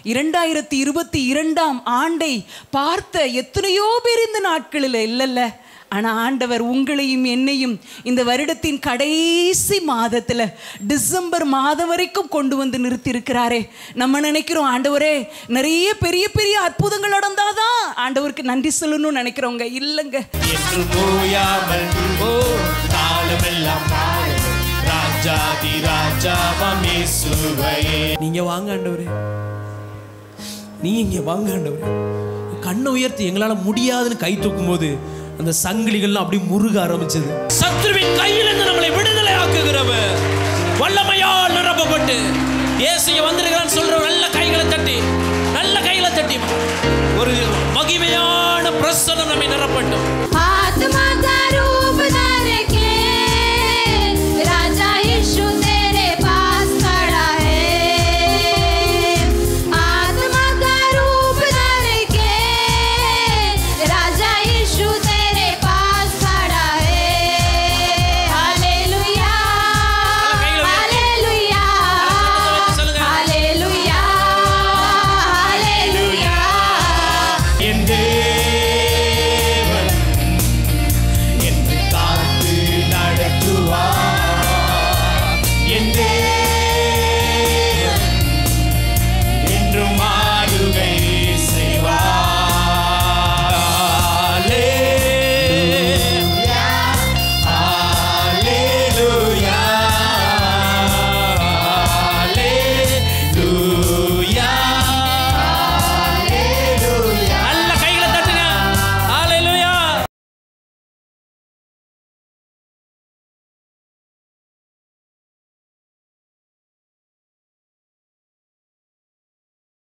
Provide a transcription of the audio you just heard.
இரண்டாயிரத்தி இருபத்தி இரண்டாம் ஆண்டை பார்த்த எத்தனையோ பேர் இந்த நாட்களில் இல்லைல்ல ஆனால் ஆண்டவர் உங்களையும் என்னையும் இந்த வருடத்தின் கடைசி மாதத்தில் டிசம்பர் மாதம் வரைக்கும் கொண்டு வந்து நிறுத்தியிருக்கிறாரே நம்ம நினைக்கிறோம் ஆண்டவரே நிறைய பெரிய பெரிய அற்புதங்கள் நடந்தாதான் ஆண்டவருக்கு நன்றி சொல்லணும்னு நினைக்கிறோங்க இல்லைங்க என்று ஓயாமல் ஓ காலமெல்லாம் பாடுவோம். ராஜாதி ராஜாவாம் இயேசுவையே நீங்க வாங்க ஆண்டவரே நீங்க இங்க வாங்க ஆண்டவரே கண்ணை உயர்த்தி எங்களால முடியாதுன்னு கை தூக்கும் போது அந்த சங்கிலிகள்லாம் அப்படியே முருக ஆரம்பிச்சது சத்ருவின் கையிலிருந்து நம்மளை விடுதலை ஆக்குகிறவர் வல்லமையால் நிரப்பப்பட்டு இயேசு இங்க வந்திருக்கிறான்னு சொல்றவங்க